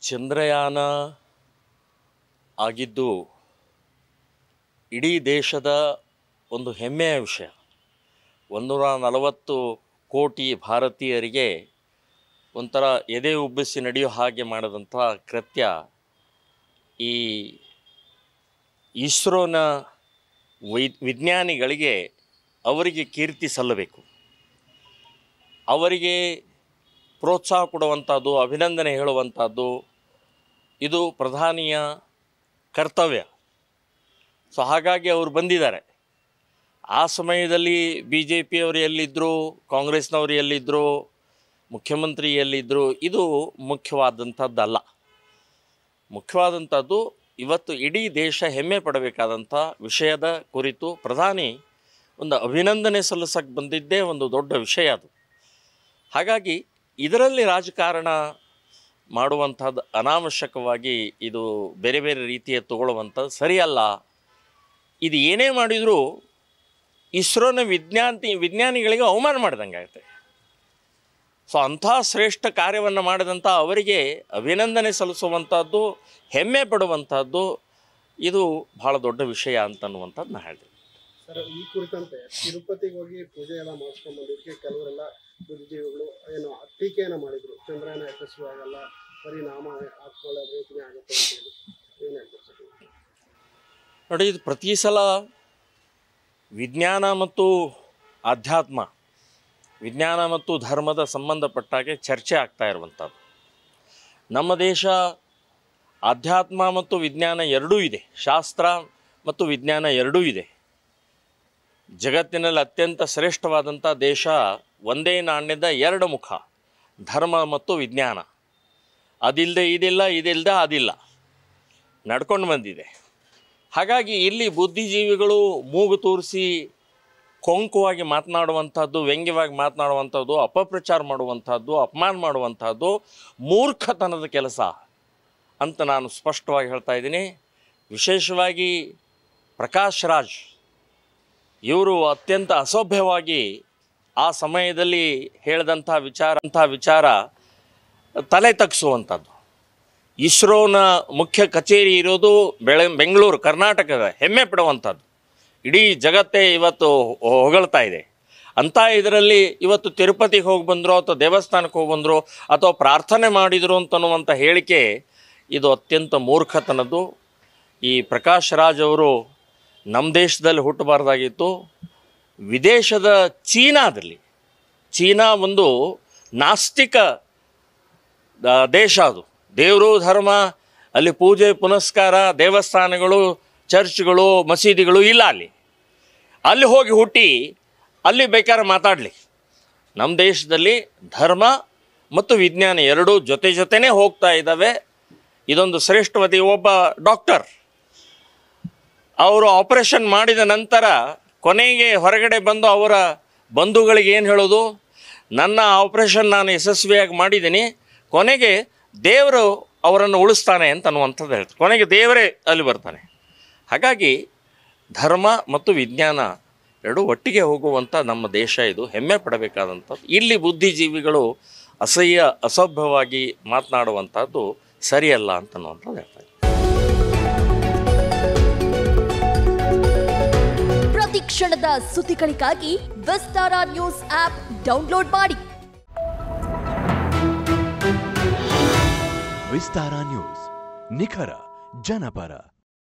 ಚಂದ್ರಯಾನ ಆಗಿದ್ದು ಇಡೀ ದೇಶದ ಒಂದು ಹೆಮ್ಮೆಯ ವಿಷಯ ಒಂದೂರ ನಲವತ್ತು ಕೋಟಿ ಭಾರತೀಯರಿಗೆ ಒಂಥರ ಎದೆ ಉಬ್ಬಿಸಿ ನಡೆಯೋ ಹಾಗೆ ಮಾಡಿದಂಥ ಕೃತ್ಯ ಈ ಇಸ್ರೋನ ವೈ ವಿಜ್ಞಾನಿಗಳಿಗೆ ಅವರಿಗೆ ಕೀರ್ತಿ ಸಲ್ಲಬೇಕು ಅವರಿಗೆ ಪ್ರೋತ್ಸಾಹ ಕೊಡುವಂಥದ್ದು ಅಭಿನಂದನೆ ಹೇಳುವಂಥದ್ದು ಇದು ಪ್ರಧಾನಿಯ ಕರ್ತವ್ಯ ಸೊ ಹಾಗಾಗಿ ಅವರು ಬಂದಿದ್ದಾರೆ ಆ ಸಮಯದಲ್ಲಿ ಬಿ ಜೆ ಪಿಯವರು ಎಲ್ಲಿದ್ದರು ಕಾಂಗ್ರೆಸ್ನವರು ಎಲ್ಲಿದ್ದರು ಮುಖ್ಯಮಂತ್ರಿ ಎಲ್ಲಿದ್ದರು ಇದು ಮುಖ್ಯವಾದಂಥದ್ದಲ್ಲ ಮುಖ್ಯವಾದಂಥದ್ದು ಇವತ್ತು ಇಡೀ ದೇಶ ಹೆಮ್ಮೆ ಪಡಬೇಕಾದಂಥ ವಿಷಯದ ಕುರಿತು ಪ್ರಧಾನಿ ಒಂದು ಅಭಿನಂದನೆ ಸಲ್ಲಿಸಕ್ಕೆ ಬಂದಿದ್ದೇ ಒಂದು ದೊಡ್ಡ ವಿಷಯ ಅದು ಹಾಗಾಗಿ ಇದರಲ್ಲಿ ರಾಜಕಾರಣ ಮಾಡುವಂಥದ್ದು ಅನಾವಶ್ಯಕವಾಗಿ ಇದು ಬೇರೆ ಬೇರೆ ರೀತಿಯ ತಗೊಳ್ಳುವಂಥದ್ದು ಸರಿಯಲ್ಲ ಇದು ಏನೇ ಮಾಡಿದರೂ ಇಸ್ರೋನ ವಿಜ್ಞಾನಿ ವಿಜ್ಞಾನಿಗಳಿಗೆ ಅವಮಾನ ಮಾಡಿದಂಗೆ ಆಗುತ್ತೆ ಸೊ ಅಂಥ ಶ್ರೇಷ್ಠ ಕಾರ್ಯವನ್ನು ಮಾಡಿದಂಥ ಅವರಿಗೆ ಅಭಿನಂದನೆ ಸಲ್ಲಿಸುವಂಥದ್ದು ಹೆಮ್ಮೆ ಪಡುವಂಥದ್ದು ಇದು ಭಾಳ ದೊಡ್ಡ ವಿಷಯ ಅಂತನ್ನುವಂಥದ್ದು ನಾ ಹೇಳಿದೆ ಸರ್ ಈ ಕುರಿತಂತೆ ತಿರುಪತಿಗೆ ಹೋಗಿ ಪೂಜೆ ಎಲ್ಲ ಮಾಡಿಸ್ಕೊಂಡ್ ಬಂದಿದ್ದಕ್ಕೆ ಕೆಲವರೆಲ್ಲ ಬುದ್ಧಿಜೀವಿಗಳು ಏನು ಟೀಕೆಯನ್ನ ಮಾಡಿದ್ರು ಚಂದ್ರಯಾನ ಯಶಸ್ವಿ ಆಗಲ್ಲ ಬರೀ ನಾಮ ಹಾಕೊಳ್ಳೋ ರೀತಿನೇ ಆಗುತ್ತೆ ಅಂತ ಹೇಳಿ ಏನ್ ಹೇಳ್ತೀರಿ ಸರ್ ನೀವು? ನೋಡಿ ಇದು ಪ್ರತಿ ಸಲ ವಿಜ್ಞಾನ ಮತ್ತು ಆಧ್ಯಾತ್ಮ ವಿಜ್ಞಾನ ಮತ್ತು ಧರ್ಮದ ಸಂಬಂಧಪಟ್ಟಾಗೆ ಚರ್ಚೆ ಆಗ್ತಾ ಇರುವಂಥದ್ದು ನಮ್ಮ ದೇಶ ಆಧ್ಯಾತ್ಮ ಮತ್ತು ವಿಜ್ಞಾನ ಎರಡೂ ಇದೆ ಶಾಸ್ತ್ರ ಮತ್ತು ವಿಜ್ಞಾನ ಎರಡೂ ಇದೆ ಜಗತ್ತಿನಲ್ಲಿ ಅತ್ಯಂತ ಶ್ರೇಷ್ಠವಾದಂಥ ದೇಶ ಒಂದೇ ನಾಣ್ಯದ ಎರಡು ಮುಖ ಧರ್ಮ ಮತ್ತು ವಿಜ್ಞಾನ ಅದಿಲ್ಲದೆ ಇದಿಲ್ಲ ಇದಿಲ್ಲದೆ ಅದಿಲ್ಲ ನಡ್ಕೊಂಡು ಬಂದಿದೆ ಹಾಗಾಗಿ ಇಲ್ಲಿ ಬುದ್ಧಿಜೀವಿಗಳು ಮೂಗು ತೋರಿಸಿ ಕೊಂಕುವಾಗಿ ಮಾತನಾಡುವಂಥದ್ದು ವ್ಯಂಗ್ಯವಾಗಿ ಮಾತನಾಡುವಂಥದ್ದು ಅಪಪ್ರಚಾರ ಮಾಡುವಂಥದ್ದು ಅಪಮಾನ ಮಾಡುವಂಥದ್ದು ಮೂರ್ಖತನದ ಕೆಲಸ ಅಂತ ನಾನು ಸ್ಪಷ್ಟವಾಗಿ ಹೇಳ್ತಾ ಇದ್ದೀನಿ ವಿಶೇಷವಾಗಿ ಪ್ರಕಾಶ್ ರಾಜ್ ಇವರು ಅತ್ಯಂತ ಅಸಭ್ಯವಾಗಿ ಆ ಸಮಯದಲ್ಲಿ ಹೇಳಿದಂಥ ವಿಚಾರ ಅಂಥ ವಿಚಾರ ತಲೆ ತಗ್ಗಿಸುವಂಥದ್ದು ಇಸ್ರೋನ ಮುಖ್ಯ ಕಚೇರಿ ಇರೋದು ಬೆಳೆ ಬೆಂಗಳೂರು ಕರ್ನಾಟಕದ ಹೆಮ್ಮೆ ಪಡುವಂಥದ್ದು ಇಡೀ ಜಗತ್ತೇ ಇವತ್ತು ಹೊಗಳ್ತಾ ಇದೆ ಅಂಥ ಇದರಲ್ಲಿ ಇವತ್ತು ತಿರುಪತಿಗೆ ಹೋಗಿ ಬಂದರು ಅಥವಾ ದೇವಸ್ಥಾನಕ್ಕೆ ಹೋಗಿ ಬಂದರು ಅಥವಾ ಪ್ರಾರ್ಥನೆ ಮಾಡಿದರು ಅಂತನ್ನುವಂಥ ಹೇಳಿಕೆ ಇದು ಅತ್ಯಂತ ಮೂರ್ಖತನದ್ದು ಈ ಪ್ರಕಾಶ್ ರಾಜ್ ಅವರು ನಮ್ಮ ದೇಶದಲ್ಲಿ ಹುಟ್ಟಬಾರ್ದಾಗಿತ್ತು ವಿದೇಶದ ಚೀನಾದಲ್ಲಿ ಚೀನಾ ಒಂದು ನಾಸ್ತಿಕ ದ- ದೇಶ ಅದು ದೇವರು ಧರ್ಮ ಅಲ್ಲಿ ಪೂಜೆ ಪುನಸ್ಕಾರ ದೇವಸ್ಥಾನಗಳು ಚರ್ಚ್ಗಳು ಮಸೀದಿಗಳು ಇಲ್ಲ ಅಲ್ಲಿ ಅಲ್ಲಿ ಹೋಗಿ ಹುಟ್ಟಿ ಅಲ್ಲಿ ಬೇಕಾದ್ರೆ ಮಾತಾಡಲಿ ನಮ್ಮ ದೇಶದಲ್ಲಿ ಧರ್ಮ ಮತ್ತು ವಿಜ್ಞಾನ ಎರಡೂ ಜೊತೆ ಜೊತೆನೇ ಹೋಗ್ತಾ ಇದ್ದಾವೆ ಇದೊಂದು ಶ್ರೇಷ್ಠವತಿ ಒಬ್ಬ ಡಾಕ್ಟರ್ ಅವರು ಆಪರೇಷನ್ ಮಾಡಿದ ನಂತರ ಕೊನೆಗೆ ಹೊರಗಡೆ ಬಂದು ಅವರ ಬಂಧುಗಳಿಗೆ ಏನು ಹೇಳೋದು ನನ್ನ ಆಪರೇಷನ್ ನಾನು ಯಶಸ್ವಿಯಾಗಿ ಮಾಡಿದ್ದೀನಿ ಕೊನೆಗೆ ದೇವರು ಅವರನ್ನು ಉಳಿಸ್ತಾನೆ ಅಂತ ಅನ್ನುವಂಥದ್ದು ಹೇಳ್ತಾರೆ ಕೊನೆಗೆ ದೇವರೇ ಅಲ್ಲಿ ಬರ್ತಾನೆ ಹಾಗಾಗಿ ಧರ್ಮ ಮತ್ತು ವಿಜ್ಞಾನ ಎರಡು ಒಟ್ಟಿಗೆ ಹೋಗುವಂಥ ನಮ್ಮ ದೇಶ ಇದು ಹೆಮ್ಮೆ ಪಡಬೇಕಾದಂಥದ್ದು ಇಲ್ಲಿ ಬುದ್ಧಿಜೀವಿಗಳು ಅಸಹ್ಯ ಅಸಭ್ಯವಾಗಿ ಮಾತನಾಡುವಂಥದ್ದು ಸರಿಯಲ್ಲ ಅಂತನ್ನುವಂಥದ್ದು ಹೇಳ್ತಾರೆ ಪ್ರತಿ ಕ್ಷಣದ ಸುದ್ದಿಗಳಿಗಾಗಿ ವಿಸ್ತಾರ ನ್ಯೂಸ್ ಆಪ್ ಡೌನ್ಲೋಡ್ ಮಾಡಿ ವಿಸ್ತಾರ ನ್ಯೂಸ್ ನಿಖರ ಜನಪರ